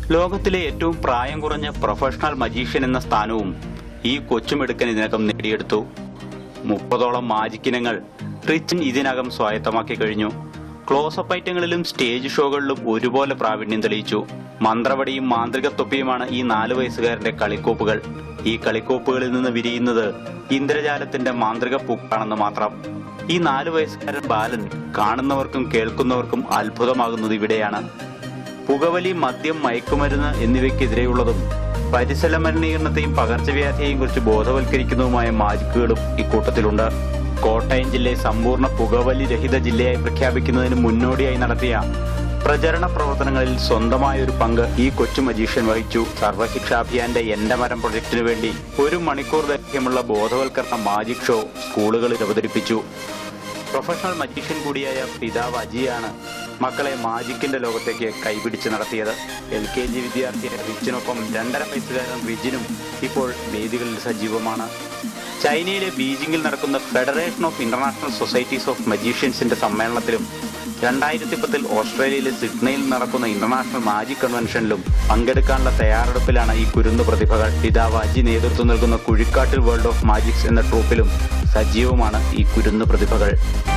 ലോകത്തിലെ ഏറ്റവും പ്രായം കുറഞ്ഞ പ്രൊഫഷണൽ മജീഷ്യൻ എന്ന സ്ഥാനവും ഈ കൊച്ചുമെടുക്കൻ ഇതിനകം നേടിയെടുത്തു മുപ്പതോളം മാജിക് ഇനങ്ങൾ റിച്ചൻ ഇതിനകം സ്വായത്തമാക്കി കഴിഞ്ഞു ക്ലോസപ്പ് ഐറ്റങ്ങളിലും സ്റ്റേജ് ഷോകളിലും ഒരുപോലെ പ്രാവീണ്യം തെളിയിച്ചു മന്ത്രവടിയും മാന്ത്രിക തൊപ്പിയുമാണ് ഈ നാലു വയസ്സുകാരന്റെ കളിക്കോപ്പുകൾ ഈ കളിക്കോപ്പുകളിൽ നിന്ന് വിരിയുന്നത് ഇന്ദ്രജാലത്തിന്റെ മാന്ത്രിക പൂക്കാണെന്ന് മാത്രം ഈ നാലു വയസ്സുകാരൻ ബാലൻ കാണുന്നവർക്കും കേൾക്കുന്നവർക്കും അത്ഭുതമാകുന്നത് ഇവിടെയാണ് പുകവലി മദ്യം മയക്കുമരുന്ന് എന്നിവയ്ക്കെതിരെയുള്ളതും പരിസര മലിനീകരണത്തെയും പകർച്ചവ്യാധിയെയും കുറിച്ച് ബോധവൽക്കരിക്കുന്നതുമായ മാജിക്കുകളും ഇക്കൂട്ടത്തിലുണ്ട് കോട്ടയം ജില്ലയെ സമ്പൂർണ്ണ പുകവലി രഹിത ജില്ലയായി പ്രഖ്യാപിക്കുന്നതിന് മുന്നോടിയായി നടത്തിയ പ്രചരണ പ്രവർത്തനങ്ങളിൽ സ്വന്തമായ ഒരു പങ്ക് ഈ കൊച്ചു മജീഷ്യൻ വഹിച്ചു സർവശിക്ഷാഭിയാന്റെ എന്റെ മരം പ്രൊജക്ടിനു വേണ്ടി ഒരു മണിക്കൂർ ദൈർഘ്യമുള്ള ബോധവൽക്കരണ മാജിക് ഷോ സ്കൂളുകളിൽ അവതരിപ്പിച്ചു പ്രൊഫഷണൽ മജീഷ്യൻ കൂടിയായ പിതാവ് അജിയാണ് മക്കളെ മാജിക്കിന്റെ ലോകത്തേക്ക് കൈപിടിച്ച് നടത്തിയത് എൽ കെ ജി വിദ്യാർത്ഥിയായ റിച്ചിനൊപ്പം രണ്ടര വയസ്സുകാരൻ റിജിനും ഇപ്പോൾ വേദികളിൽ സജീവമാണ് ചൈനയിലെ ബീജിംഗിൽ നടക്കുന്ന federation of international societies of മജീഷ്യൻസിന്റെ സമ്മേളനത്തിലും രണ്ടായിരത്തി പത്തിൽ ഓസ്ട്രേലിയയിലെ സിഡ്നയിൽ നടക്കുന്ന ഇന്റർനാഷണൽ മാജിക് കൺവെൻഷനിലും പങ്കെടുക്കാനുള്ള തയ്യാറെടുപ്പിലാണ് ഈ കുരുന്നു പ്രതിഭകൾ പിതാവ് അജി നേതൃത്വം നൽകുന്ന കുഴിക്കാട്ടിൽ വേൾഡ് ഓഫ് മാജിക്സ് എന്ന ട്രൂപ്പിലും സജീവമാണ് ഈ കുരുന്നു പ്രതിഭകൾ